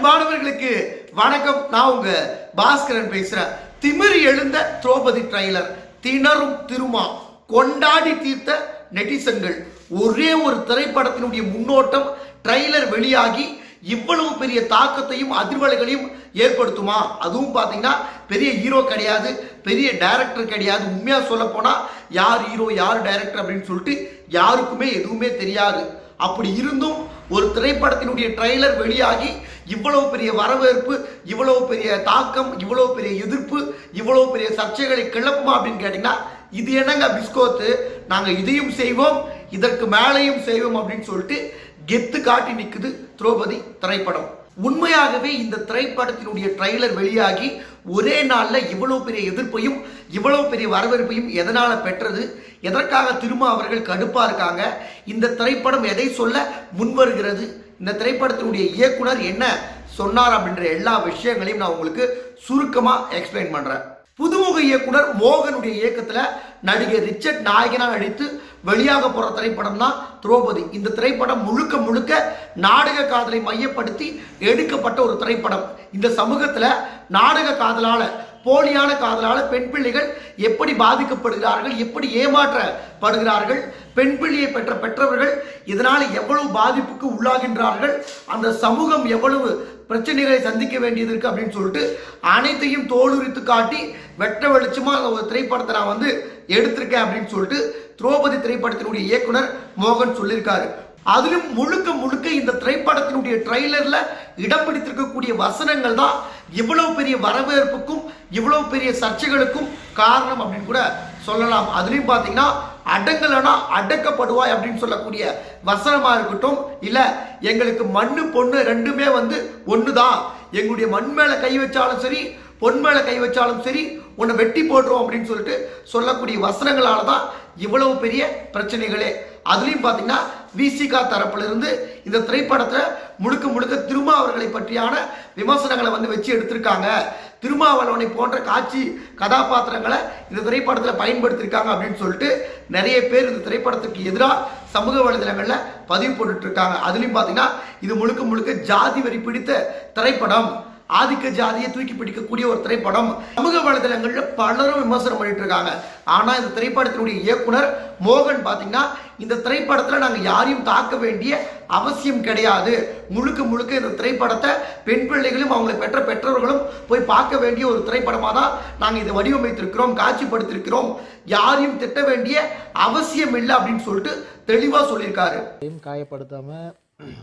அன்பானவர்களுக்கு வணக்கம் நான் உங்க பாஸ்கரன் பேசுறேன் திமிரி எழுந்த திரௌபதி ட்ரைலர் திணறும் திருமா கொண்டாடி தீர்த்த நெட்டிசன்கள் ஒரே ஒரு திரைப்படத்தினுடைய முன்னோட்டம் ட்ரைலர் வெளியாகி இவ்வளவு பெரிய தாக்கத்தையும் அதிர்வலைகளையும் ஏற்படுத்துமா அதுவும் பார்த்தீங்கன்னா பெரிய ஹீரோ கிடையாது பெரிய டைரக்டர் கிடையாது உண்மையா சொல்ல போனா யார் ஹீரோ யார் டைரக்டர் அப்படின்னு சொல்லிட்டு யாருக்குமே எதுவுமே தெரியாது அப்படி இருந்தும் ஒரு திரைப்படத்தினுடைய ட்ரைலர் வெளியாகி இவ்வளவு பெரிய வரவேற்பு இவ்வளவு பெரிய தாக்கம் இவ்வளவு பெரிய எதிர்ப்பு இவ்வளவு பெரிய சர்ச்சைகளை கிளப்புமா அப்படின்னு கேட்டீங்கன்னா இது என்னங்க பிஸ்கோத்து நாங்க இதையும் செய்வோம் இதற்கு மேலேயும் செய்வோம் அப்படின்னு சொல்லிட்டு கெத்து காட்டி நிக்குது திரௌபதி திரைப்படம் உண்மையாகவே இந்த திரைப்படத்தினுடைய ட்ரைலர் வெளியாகி ஒரே நாள்ல இவ்வளவு பெரிய எதிர்ப்பையும் இவ்வளவு பெரிய வரவேற்பையும் எதனால பெற்றது எதற்காக திரும்ப அவர்கள் கடுப்பா இருக்காங்க இந்த திரைப்படம் எதை சொல்ல முன்வருகிறது இந்த திரைப்படத்தினுடைய இயக்குனர் என்ன சொன்னார் அப்படின்ற எல்லா விஷயங்களையும் நான் உங்களுக்கு சுருக்கமா எக்ஸ்பிளைன் பண்றேன் புதுமுக இயக்குனர் மோகனுடைய இயக்கத்துல நடிகர் ரிச்சர்ட் நாயகனா நடித்து வெளியாக போற திரைப்படம் தான் திரௌபதி இந்த திரைப்படம் முழுக்க முழுக்க நாடக காதலை மையப்படுத்தி எடுக்கப்பட்ட ஒரு திரைப்படம் இந்த சமூகத்துல நாடக காதலால போலியான காதலால பெண் பிள்ளைகள் எப்படி பாதிக்கப்படுகிறார்கள் எப்படி ஏமாற்றப்படுகிறார்கள் பெண் பிள்ளையை பெற்ற பெற்றவர்கள் இதனால் எவ்வளவு பாதிப்புக்கு உள்ளாகின்றார்கள் அந்த சமூகம் எவ்வளவு பிரச்சனைகளை சந்திக்க வேண்டியது இருக்கு அப்படின்னு சொல்லிட்டு அனைத்தையும் தோலுரித்து காட்டி வெட்ட வெளிச்சமா அந்த ஒரு திரைப்படத்தை நான் வந்து எடுத்திருக்கேன் அப்படின்னு சொல்லிட்டு திரௌபதி திரைப்படத்தினுடைய இயக்குனர் மோகன் சொல்லியிருக்காரு அதிலும் முழுக்க முழுக்க இந்த திரைப்படத்தினுடைய ட்ரைலர்ல இடம் பிடித்திருக்கக்கூடிய வசனங்கள் தான் இவ்வளவு பெரிய வரவேற்புக்கும் இவ்வளவு பெரிய சர்ச்சைகளுக்கும் காரணம் அப்படின்னு கூட சொல்லலாம் அதுலயும் பாத்தீங்கன்னா அடங்கலனா அடக்கப்படுவாய் அப்படின்னு சொல்லக்கூடிய வசனமா இருக்கட்டும் இல்ல எங்களுக்கு மண்ணு பொண்ணு ரெண்டுமே வந்து ஒண்ணுதான் எங்களுடைய மண் மேல கை வச்சாலும் சரி பொன் மேல கை வச்சாலும் சரி உன்னை வெட்டி போடுறோம் அப்படின்னு சொல்லிட்டு சொல்லக்கூடிய வசனங்களால தான் இவ்வளவு பெரிய பிரச்சனைகளே அதுலயும் பாத்தீங்கன்னா விசிகா தரப்புல இருந்து இந்த திரைப்படத்துல முழுக்க முழுக்க திருமாவர்களை பற்றியான விமர்சனங்களை வந்து வச்சு எடுத்திருக்காங்க திருமாவளவனை போன்ற காட்சி கதாபாத்திரங்களை இந்த திரைப்படத்துல பயன்படுத்தியிருக்காங்க அப்படின்னு சொல்லிட்டு நிறைய பேர் இந்த திரைப்படத்துக்கு எதிராக சமூக வலைதளங்கள்ல பதிவு போட்டுட்டு இருக்காங்க அதுலயும் பாத்தீங்கன்னா இது முழுக்க முழுக்க ஜாதி வரி பிடித்த திரைப்படம் ஆதிக்க ஜாதியை தூக்கி பிடிக்கக்கூடிய ஒரு திரைப்படம் சமூக வலைதளங்கள்ல பலரும் விமர்சனம் பண்ணிட்டு இருக்காங்க ஆனா இந்த திரைப்படத்தினுடைய இயக்குனர் மோகன் பாத்தீங்கன்னா இந்த திரைப்படத்துல நாங்க யாரையும் தாக்க வேண்டிய அவசியம் கிடையாது முழுக்க முழுக்க இந்த திரைப்படத்தை பெண் பிள்ளைகளும் அவங்களை பெற்ற பெற்றோர்களும் போய் பார்க்க வேண்டிய ஒரு திரைப்படமா தான் நாங்க இதை வடிவமைத்திருக்கிறோம் காட்சிப்படுத்திருக்கிறோம் யாரையும் திட்ட வேண்டிய அவசியம் இல்லை அப்படின்னு சொல்லிட்டு தெளிவா சொல்லியிருக்காரு டைம் காயப்படுத்தாமல்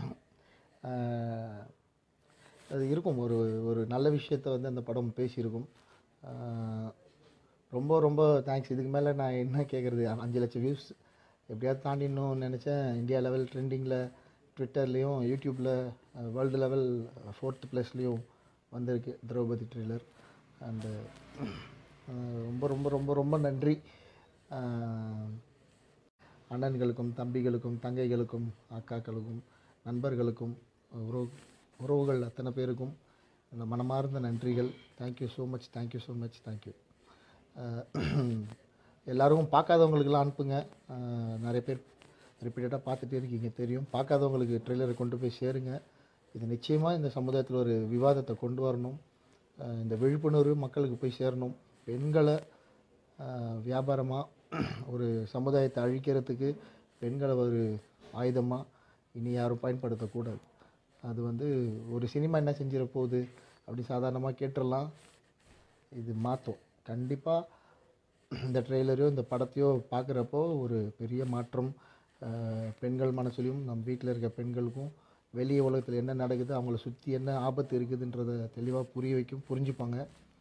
அது இருக்கும் ஒரு ஒரு நல்ல விஷயத்தை வந்து அந்த படம் பேசியிருக்கும் ஆஹ் ரொம்ப ரொம்ப தேங்க்ஸ் இதுக்கு மேலே நான் என்ன கேட்குறது அஞ்சு லட்சம் வியூஸ் எப்படியாவது தாண்டிடணும்னு நினச்சேன் இந்தியா லெவல் ட்ரெண்டிங்கில் ட்விட்டர்லேயும் யூடியூப்பில் வேர்ல்டு லெவல் ஃபோர்த் ப்ளேஸ்லேயும் வந்திருக்கு திரௌபதி ட்ரெய்லர் அண்டு ரொம்ப ரொம்ப ரொம்ப ரொம்ப நன்றி ஆஹ் அண்ணன்களுக்கும் தம்பிகளுக்கும் தங்கைகளுக்கும் அக்காக்களுக்கும் நண்பர்களுக்கும் உறவு உறவுகள் அத்தனை பேருக்கும் இந்த மனமார்ந்த நன்றிகள் thank you so much thank you so much thank you எல்லாருக்கும் பார்க்காதவங்களுக்கெல்லாம் அனுப்புங்க அஹ் நிறைய பேர் ரிப்பீட்டடாக பார்த்துட்டே இருக்கீங்க தெரியும் பார்க்காதவங்களுக்கு ட்ரெய்லரை கொண்டு போய் சேருங்க இது நிச்சயமாக இந்த சமுதாயத்தில் ஒரு விவாதத்தை கொண்டு வரணும் அஹ் இந்த விழிப்புணர்வு மக்களுக்கு போய் சேரணும் பெண்களை வியாபாரமாக ஒரு சமுதாயத்தை அழிக்கிறதுக்கு பெண்களை ஒரு ஆயுதமாக இனி யாரும் பயன்படுத்தக்கூடாது அது வந்து ஒரு சினிமா என்ன செஞ்சிட போகுது அப்படி சாதாரணமாக கேட்டுடலாம் இது மாற்றும் கண்டிப்பாக இந்த ட்ரெய்லரையோ இந்த படத்தையோ பார்க்குறப்போ ஒரு பெரிய மாற்றம் அஹ், பெண்கள் மனசுலையும் நம் வீட்டில் இருக்க பெண்களுக்கும் வெளிய உலகத்தில் என்ன நடக்குது அவங்கள சுற்றி என்ன ஆபத்து இருக்குதுன்றதை தெளிவாக புரிய வைக்கும் புரிஞ்சுப்பாங்க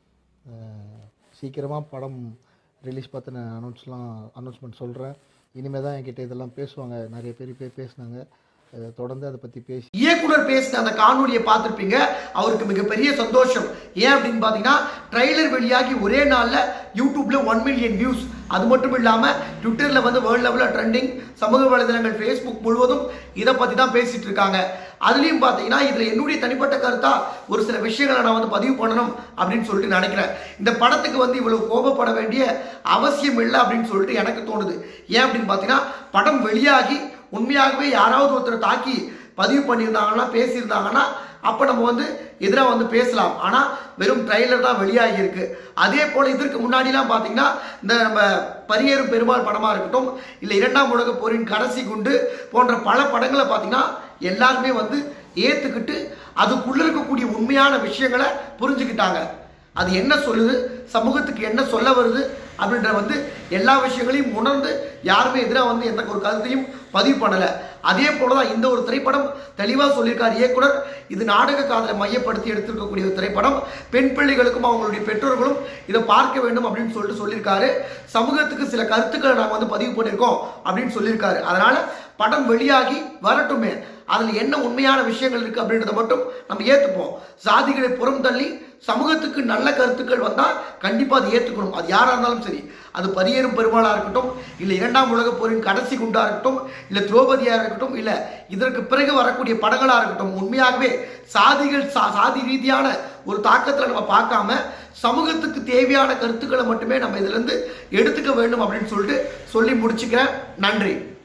சீக்கிரமாக படம் ரிலீஸ் பார்த்து நான் அனௌன்ஸ்லாம் அனௌன்ஸ்மெண்ட் சொல்கிறேன் இனிமேல் தான் என்கிட்ட இதெல்லாம் பேசுவாங்க நிறைய பேர் பேர் பேசுனாங்க அஹ், தொடர்ந்து அதை பற்றி பேசி இயக்குனர் பேசின அந்த காணொலியை பார்த்திருப்பீங்க அவருக்கு மிகப்பெரிய சந்தோஷம் ஏன் அப்படின்னு பார்த்தீங்கன்னா ட்ரைலர் வெளியாகி ஒரே நாளில் யூடியூப்ல ஒன் மில்லியன் வியூஸ் அது மட்டும் இல்லாமல் ட்விட்டரில் வந்து வேர்ல்டு லெவலில் ட்ரெண்டிங் சமூக வலைதளங்கள் ஃபேஸ்புக் முழுவதும் இதை பற்றி தான் பேசிட்டு இருக்காங்க அதுலேயும் பார்த்தீங்கன்னா இதில் என்னுடைய தனிப்பட்ட கருத்தா ஒரு சில விஷயங்களை நான் வந்து பதிவு பண்ணணும் அப்படின்னு சொல்லிட்டு நினைக்கிறேன் இந்த படத்துக்கு வந்து இவ்வளவு கோபப்பட வேண்டிய அவசியம் இல்லை அப்படின்னு சொல்லிட்டு எனக்கு தோணுது ஏன் அப்படின்னு பார்த்தீங்கன்னா படம் வெளியாகி உண்மையாகவே யாராவது ஒருத்தரை தாக்கி பதிவு பண்ணியிருந்தாங்கன்னா பேசியிருந்தாங்கன்னா அப்போ நம்ம வந்து எதிராக வந்து பேசலாம் ஆனால் வெறும் ட்ரைலர் தான் வெளியாகி இருக்கு அதே போல் இதற்கு முன்னாடிலாம் பார்த்தீங்கன்னா இந்த நம்ம பரியேறும் பெருமாள் படமாக இருக்கட்டும் இல்லை இரண்டாம் உலக போரின் கடைசி குண்டு போன்ற பல படங்களை பார்த்தீங்கன்னா எல்லாருமே வந்து ஏற்றுக்கிட்டு அதுக்குள்ள இருக்கக்கூடிய உண்மையான விஷயங்களை புரிஞ்சுக்கிட்டாங்க அது என்ன சொல்லுது சமூகத்துக்கு என்ன சொல்ல வருது அப்படின்ற வந்து எல்லா விஷயங்களையும் உணர்ந்து யாருமே எதிராக வந்து எந்த ஒரு கருத்தையும் பதிவு பண்ணலை அதே போல தான் இந்த ஒரு திரைப்படம் தெளிவாக சொல்லியிருக்கார் இயக்குனர் இது நாடக காதலை மையப்படுத்தி எடுத்திருக்கக்கூடிய ஒரு திரைப்படம் பெண் பிள்ளைகளுக்கும் அவங்களுடைய பெற்றோர்களும் இதை பார்க்க வேண்டும் அப்படின்னு சொல்லிட்டு சொல்லியிருக்காரு சமூகத்துக்கு சில கருத்துக்களை நாங்கள் வந்து பதிவு பண்ணியிருக்கோம் அப்படின்னு சொல்லியிருக்காரு அதனால படம் வெளியாகி வரட்டுமே அதில் என்ன உண்மையான விஷயங்கள் இருக்கு அப்படின்றத மட்டும் நம்ம ஏற்றுப்போம் சாதிகளை புறம் தள்ளி சமூகத்துக்கு நல்ல கருத்துக்கள் வந்தால் கண்டிப்பாக அதை ஏற்றுக்கணும் அது யாராக இருந்தாலும் சரி அது பரியேறும் பெருமாளாக இருக்கட்டும் இல்லை இரண்டாம் உலகப் போரின் கடைசி குண்டா இருக்கட்டும் இல்லை திரௌபதியாக இருக்கட்டும் இல்லை இதற்கு பிறகு வரக்கூடிய படங்களாக இருக்கட்டும் உண்மையாகவே சாதிகள் சா சாதி ரீதியான ஒரு தாக்கத்தில் நம்ம பார்க்காம சமூகத்துக்கு தேவையான கருத்துக்களை மட்டுமே நம்ம இதிலிருந்து எடுத்துக்க வேண்டும் அப்படின்னு சொல்லிட்டு சொல்லி முடிச்சுக்கிறேன் நன்றி